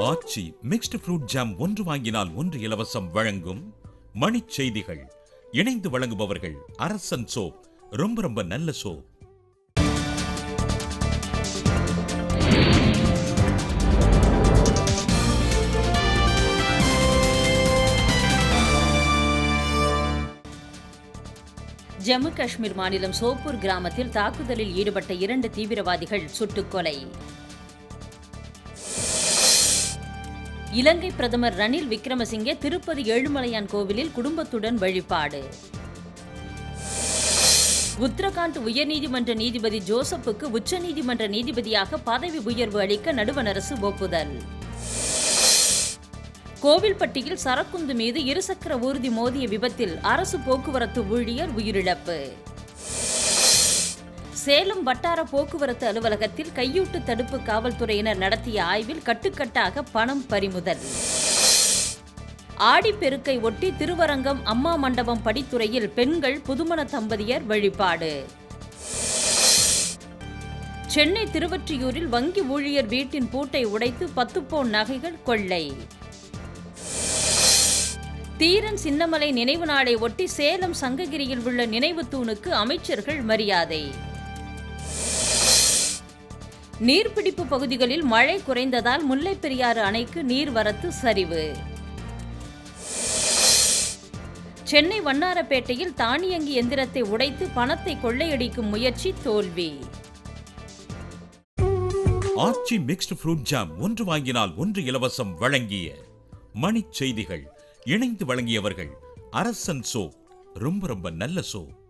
ஆச்சி mixed fruit jam ஒன்று வாங்கினால் ஒன்று இலவசம் வழங்கும் மணிச் செய்திகள் இணைந்து வழங்குபவர்கள் அரசன் சோப் ரொம்ப ரொம்ப நல்ல சோப் ஜம்மு காஷ்மீர் மாநிலம் சோப்பூர் கிராமத்தில் தாக்குதலில் ஈடுபட்ட இரண்டு தீவிரவாதிகள் சுட்டுக் கொலை இலங்கை பிரதமர் ரணில் விக்ரமசிங்கே திருப்பதி ஏழுமலையான் கோவிலில் குடும்பத்துடன் வழிபாடு உத்தரகாண்ட் உயர்நீதிமன்ற நீதிபதி ஜோசப்புக்கு உச்சநீதிமன்ற நீதிபதியாக பதவி உயர்வு அளிக்க நடுவண் அரசு ஒப்புதல் கோவில்பட்டியில் சரக்குந்து மீது இருசக்கர ஊர்தி மோதிய விபத்தில் அரசு போக்குவரத்து ஊழியர் உயிரிழப்பு சேலம் வட்டார போக்குவரத்து அலுவலகத்தில் கையூட்டு தடுப்பு காவல்துறையினர் நடத்திய ஆய்வில் கட்டுக்கட்டாக பணம் பறிமுதல் ஆடிப்பெருக்கை ஒட்டி திருவரங்கம் அம்மா மண்டபம் படித்துறையில் பெண்கள் புதுமண தம்பதியர் வழிபாடு சென்னை திருவொற்றியூரில் வங்கி ஊழியர் வீட்டின் பூட்டை உடைத்து பத்து பவுன் நகைகள் கொள்ளை தீரன் சின்னமலை நினைவு நாளை ஒட்டி சேலம் சங்ககிரியில் உள்ள நினைவு தூணுக்கு அமைச்சர்கள் மரியாதை நீர்பிடிப்பு பகுதிகளில் மழை குறைந்ததால் முல்லைப் பெரியாறு அணைக்கு நீர்வரத்து சரிவு சென்னை வண்ணாரப்பேட்டையில் தானியங்கி எந்திரத்தை உடைத்து பணத்தை கொள்ளையடிக்கும் முயற்சி தோல்வி ஆச்சி மிக்ஸ்டு ஃப்ரூட் ஜாம் ஒன்று வாங்கினால் ஒன்று இலவசம் வழங்கிய மணிச் செய்திகள் இணைந்து வழங்கியவர்கள் அரசன் சோப் ரொம்ப ரொம்ப நல்ல சோப்